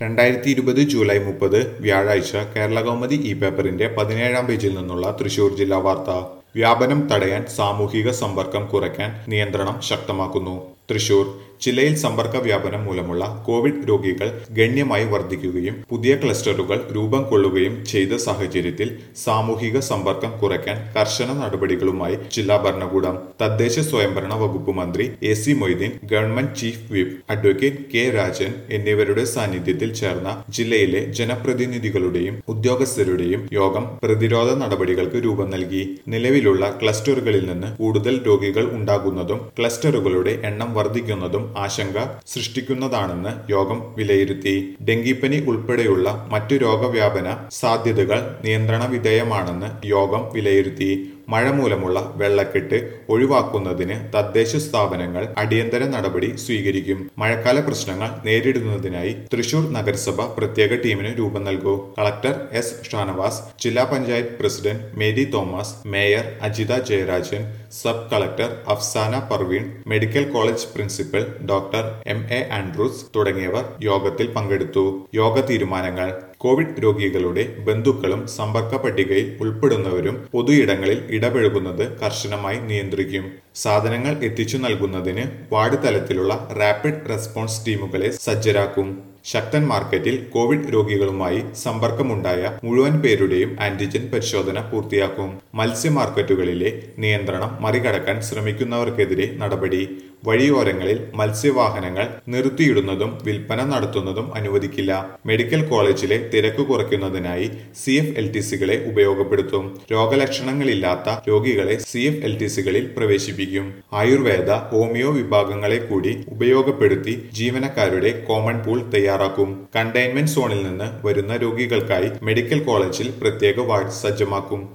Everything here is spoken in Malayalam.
രണ്ടായിരത്തി ഇരുപത് ജൂലൈ മുപ്പത് വ്യാഴാഴ്ച കേരളകൗമുദി ഇ പേപ്പറിന്റെ പതിനേഴാം പേജിൽ നിന്നുള്ള തൃശൂർ ജില്ലാ വാർത്ത വ്യാപനം തടയാൻ സാമൂഹിക സമ്പർക്കം കുറയ്ക്കാൻ നിയന്ത്രണം ശക്തമാക്കുന്നു തൃശൂർ ജില്ലയിൽ സമ്പർക്ക വ്യാപനം മൂലമുള്ള കോവിഡ് രോഗികൾ ഗണ്യമായി വർദ്ധിക്കുകയും പുതിയ ക്ലസ്റ്ററുകൾ രൂപം കൊള്ളുകയും ചെയ്ത സാഹചര്യത്തിൽ സാമൂഹിക സമ്പർക്കം കുറയ്ക്കാൻ കർശന നടപടികളുമായി ജില്ലാ ഭരണകൂടം തദ്ദേശ സ്വയംഭരണ വകുപ്പ് മന്ത്രി A C Moideen government chief whip advocate K Rajan എന്നിവരുടെ സാന്നിധ്യത്തിൽ ചേർന്ന ജില്ലയിലെ ജനപ്രതിനിധികളുടെയും ഉദ്യോഗസ്ഥരുടെയും യോഗം പ്രതിരോധ നടപടികൾക്ക് രൂപം നൽകി നിലവിലുള്ള ക്ലസ്റ്ററുകളിൽ നിന്ന് കൂടുതൽ രോഗികൾ ഉണ്ടാകുന്നതും ക്ലസ്റ്ററുകളുടെ എണ്ണം വർദ്ധിക്കുന്നതും ആശങ്ക സൃഷ്ടിക്കുന്നതാണെന്ന് യോഗം വിലയിരുത്തി ഡെങ്കിപ്പനി ഉൾപ്പെടെയുള്ള മറ്റു രോഗവ്യാപന സാധ്യതകൾ നിയന്ത്രണ വിധേയമാണെന്ന് യോഗം വിലയിരുത്തി മഴ മൂലമുള്ള വെള്ളക്കെട്ട് ഒഴിവാക്കുന്നതിന് തദ്ദേശ സ്ഥാപനങ്ങൾ അടിയന്തര നടപടി സ്വീകരിക്കും മഴക്കാല പ്രശ്നങ്ങൾ നേരിടുന്നതിനായി തൃശൂർ നഗരസഭ പ്രത്യേക ടീമിന് രൂപം നൽകൂ കളക്ടർ എസ് ഷാനവാസ് ജില്ലാ panchayat president Mary Thomas mayor Ajitha Jayarajan sub collector Afsana Parveen medical college principal doctor M A Andrews തുടങ്ങിയവർ യോഗത്തിൽ പങ്കെടുത്തു യോഗ തീരുമാനങ്ങൾ കോവിഡ് രോഗികളുടെ ബന്ധുക്കളും സമ്പർക്ക പട്ടികയിൽ ഉൾപ്പെടുന്നവരും പൊതുയിടങ്ങളിൽ ഇടപഴകുന്നത് കർശനമായി നിയന്ത്രിക്കും സാധനങ്ങൾ എത്തിച്ചു നൽകുന്നതിന് വാർഡ് തലത്തിലുള്ള റാപ്പിഡ് റെസ്പോൺസ് ടീമുകളെ സജ്ജരാക്കും ശക്തൻ മാർക്കറ്റിൽ കോവിഡ് രോഗികളുമായി സമ്പർക്കമുണ്ടായ മുഴുവൻ പേരുടെയും ആന്റിജൻ പരിശോധന പൂർത്തിയാക്കും മത്സ്യ മാർക്കറ്റുകളിലെ നിയന്ത്രണം മറികടക്കാൻ ശ്രമിക്കുന്നവർക്കെതിരെ നടപടി വഴിയോരങ്ങളിൽ മത്സ്യവാഹനങ്ങൾ നിർത്തിയിടുന്നതും വിൽപ്പന നടത്തുന്നതും അനുവദിക്കില്ല മെഡിക്കൽ കോളേജിലെ തിരക്ക് കുറയ്ക്കുന്നതിനായി സി എഫ് എൽ ടി സികളെ ഉപയോഗപ്പെടുത്തും രോഗലക്ഷണങ്ങളില്ലാത്ത രോഗികളെ സി എഫ് എൽ ടി സികളിൽ പ്രവേശിപ്പിക്കും ആയുർവേദ ഹോമിയോ വിഭാഗങ്ങളെ കൂടി ഉപയോഗപ്പെടുത്തി ജീവനക്കാരുടെ കോമൺ പൂൾ തയ്യാറാക്കും കണ്ടെയ്ൻമെന്റ് സോണിൽ നിന്ന് വരുന്ന രോഗികൾക്കായി മെഡിക്കൽ കോളേജിൽ പ്രത്യേക വാർഡ് സജ്ജമാക്കും